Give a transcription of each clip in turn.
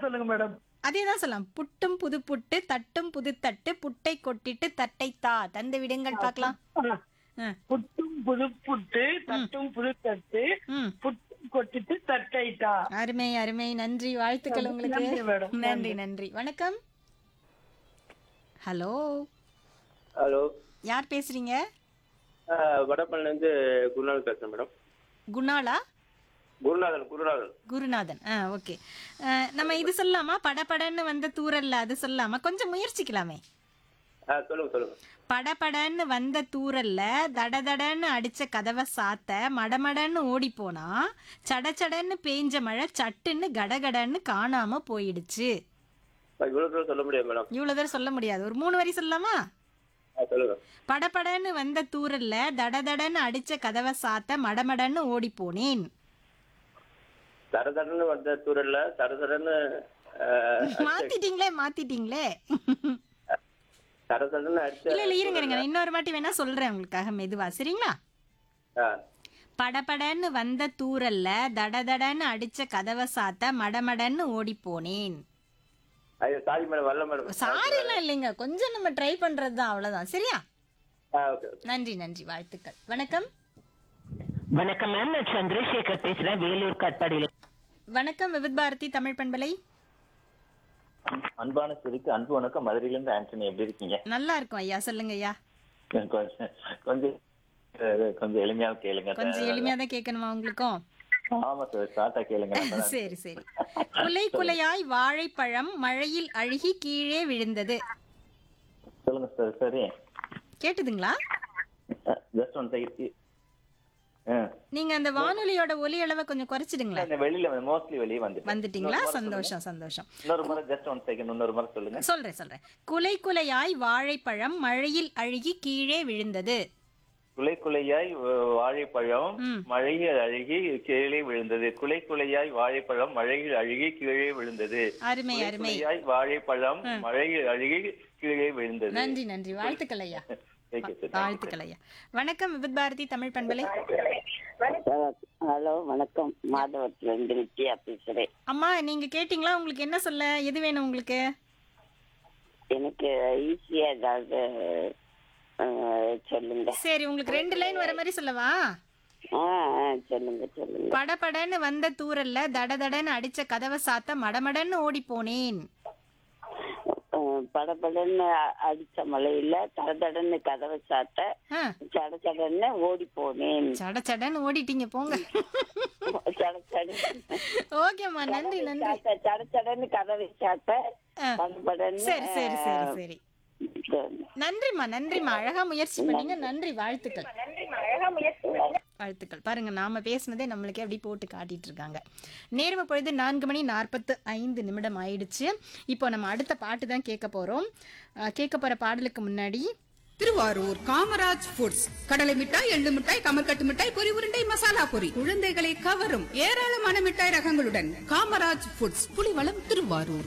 சொல்லுங்க மேடம் அதே தான் சொல்லலாம் புட்டும் புது புட்டு தட்டும் புது தட்டு புட்டை கொட்டிட்டு தட்டை தா தந்து விடுங்கள் பார்க்கலாம் ஆ. ஆ. புட்டும் புது புட்டு தட்டும் புது தட்டு ம் புட்டு கொட்டிட்டு தட்டைட்டா அருமை அருமை நன்றி வாழ்த்துக்கள் உங்களுக்கு நன்றி மேடம். நன்றி நன்றி வணக்கம் ஹலோ ஹலோ யார் பேசுறீங்க வடப்பள்ளிலேருந்து குருநாதன் பேசுகிறேன் மேடம் குணாலா குருநாதன் குருநாதன் குருநாதன் ஆ ஓகே நம்ம இது சொல்லலாமா படபடன்னு வந்த தூரல்ல அது சொல்லலாமா கொஞ்சம் முயற்சிக்கலாமே ஆ சொல்லுங்கள் சொல்லுங்கள் படபடன்னு வந்த தூரல்ல தடதடன்னு அடிச்ச கதவை சாத்த மடமடன்னு ஓடி போனா சடச்சடன்னு பேஞ்ச மழை சட்டுன்னு கடகடன்னு காணாம போயிடுச்சு இவ்வளோ தூரம் சொல்ல முடியாது மேடம் இவ்வளவு தூரம் சொல்ல முடியாது ஒரு மூணு வரி சொல்லலாமா ஆ சொல்லுங்கள் படபடன்னு வந்த தூரல்ல தடதடன்னு அடிச்ச கதவை சாத்த மடமடன்னு ஓடி போனேன் தர தடன்னு வந்த தூரல்ல தர தடன்னு மாத்திட்டீங்களே மாத்திட்டீங்களே தர தடன்னு அடிச்ச இல்ல இல்ல இருங்க இருங்க நான் இன்னொரு வாட்டி வேணா சொல்றேன் உங்களுக்காக மெதுவா சரிங்களா ஆ படபடன்னு வந்த தூரல்ல தடதடன்னு அடிச்ச கதவை சாத்த மடமடன்னு ஓடி போனேன் ஐயோ சாரி மேடம் வரல மேடம் சாரி எல்லாம் இல்லைங்க கொஞ்சம் நம்ம ட்ரை பண்றது தான் அவ்வளவுதான் சரியா ஆ ஓகே நன்றி நன்றி வாழ்த்துக்கள் வணக்கம் வணக்கம் மேம் நான் சந்திரசேகர் பேசுறேன் வேலூர் காட்பாடியில வணக்கம் விவித் பாரதி தமிழ் பண்பலை அன்பான சிரிக்கு அன்பு வணக்கம் மதுரையில இருந்து ஆண்டனி எப்படி இருக்கீங்க நல்லா இருக்கும் ஐயா சொல்லுங்க ஐயா கொஞ்சம் கொஞ்சம் அஹ், கொஞ்சம் எளிமையா கேளுங்க கொஞ்சம் எளிமையா தான் கேட்கணுமா உங்களுக்கும் ஆமா சார் ஷார்ட்டா கேளுங்க அப்பதான் சரி சரி குலை குலையாய் வாழைப்பழம் மழையில் அழுகி கீழே விழுந்தது சொல்லுங்க சார் சரி கேட்டுதுங்களா ஜஸ்ட் ஒன் செகண்ட் நீங்க அந்த வானொலியோட ஒலி அளவை கொஞ்சம் குறைச்சிடுங்களேன் வெளியில மோஸ்ட்லி வெளியே வந்துட்டு வந்துட்டீங்களா சந்தோஷம் சந்தோஷம் இன்னொரு முறை ஜஸ்ட் ஒன் செகண்ட் இன்னொரு முறை சொல்லுங்க சொல்றேன் சொல்றேன் குலை குலையாய் வாழைப்பழம் மழையில் அழுகி கீழே விழுந்தது குலை குலையாய் வ- வாழைப்பழம் ம். மழையில் அழுகி கீழே விழுந்தது குலை குலையாய் வாழைப்பழம் மழையில் அழுகி கீழே விழுந்தது அருமை குலை அருமை குலையாய் வாழைப்பழம் மழையில் அழுகி கீழே விழுந்தது நன்றி நன்றி வாழ்த்துக்கள் ஐயா Thank you, sir. வாழ்த்துக்கள் ஐயா வணக்கம் விபத் பாரதி தமிழ் பண்பலை ஹலோ வணக்கம் மாதவத்துல இருந்து வித்யா பேசுறேன் அம்மா நீங்க கேட்டீங்களா உங்களுக்கு என்ன சொல்ல எது வேணும் உங்களுக்கு எனக்கு ஈஸியா ஏதாவது அஹ், சொல்லுங்க சரி உங்களுக்கு ரெண்டு லைன் வர மாதிரி சொல்லவா ஆ ஆ, சொல்லுங்க சொல்லுங்க படபடன்னு வந்த தூரல்ல தடதடன்னு அடிச்ச கதவை சாத்த மடமடன்னு ஓடி போனேன் அஹ், படபடன்னு அ- அடிச்ச மழையில தடதடன்னு கதவை சாத்த ஆ, சட சடன்னு ஓடி போனேன் சட சடன்னு ஓடிட்டீங்க போங்க சட சட ஓகேம்மா நன்றி நன்றி சாத்த சட சடன்னு கதவை சாத்த ஆ, படபடன்னு சரி சரி சரி சரி சரி. நன்றிம்மா நன்றிம்மா அழகா முயற்சி பண்ணீங்க நன்றி வாழ்த்துக்கள் வாழ்த்துக்கள் பாருங்க நாம பேசுனதே நம்மளுக்கே அப்படி போட்டு காட்டிட்டு இருக்காங்க நேர்ம பொழுது நான்கு மணி நாற்பத்து ஐந்து நிமிடம் ஆயிடுச்சு இப்போ நம்ம அடுத்த பாட்டு தான் கேட்க போறோம் அஹ், கேட்க போற பாடலுக்கு முன்னாடி திருவாரூர் காமராஜ் ஃபுட்ஸ் கடலை மிட்டாய் எள்ளு மிட்டாய் கமர்கட்டு மிட்டாய் பொரி உருண்டை மசாலா பொரி குழந்தைகளை கவரும் ஏராளமான மிட்டாய் ரகங்களுடன் காமராஜ் ஃபுட்ஸ் புலிவளம் திருவாரூர்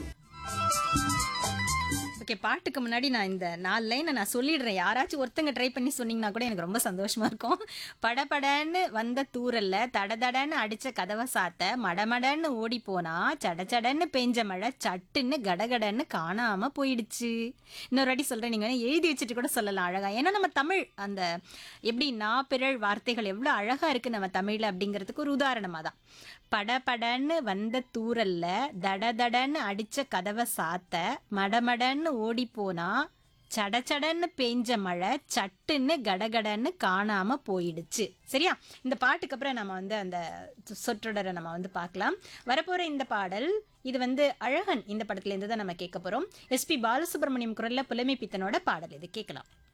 ஓகே பாட்டுக்கு முன்னாடி நான் இந்த நாலு லைனை நான் சொல்லிடுறேன் யாராச்சும் ஒருத்தங்க ட்ரை பண்ணி சொன்னீங்கன்னா கூட எனக்கு ரொம்ப சந்தோஷமா இருக்கும் படபடன்னு வந்த தூரல்ல தடதடன்னு அடிச்ச கதவை சாத்த மடமடன்னு ஓடி போனா சடச்சடன்னு பெஞ்ச மழை சட்டுன்னு கடகடன்னு காணாம போயிடுச்சு இன்னொரு வாட்டி சொல்றேன் நீங்க வேணா எழுதி வச்சுட்டு கூட சொல்லலாம் அழகா ஏன்னா நம்ம தமிழ் அந்த எப்படி நான் பிறழ் வார்த்தைகள் எவ்வளோ அழகா இருக்கு நம்ம தமிழ்ல அப்படிங்கிறதுக்கு ஒரு உதாரணமா தான் படபடன்னு வந்த தூரல்ல தடதடன்னு அடிச்ச கதவை சாத்த மடமடன்னு ஓடி போனா சடச்சடன்னு பெஞ்ச மழை சட்டுன்னு கடகடன்னு காணாம போயிடுச்சு சரியா இந்த பாட்டுக்கு அப்புறம் நம்ம வந்து அந்த சொற்றொடரை நம்ம வந்து பார்க்கலாம் வரப்போற இந்த பாடல் இது வந்து அழகன் இந்த படத்துல இருந்து தான் நம்ம கேட்க போறோம் எஸ்பி பாலசுப்ரமணியம் குரல்ல புலமை பித்தனோட பாடல் இது கேட்கலாம்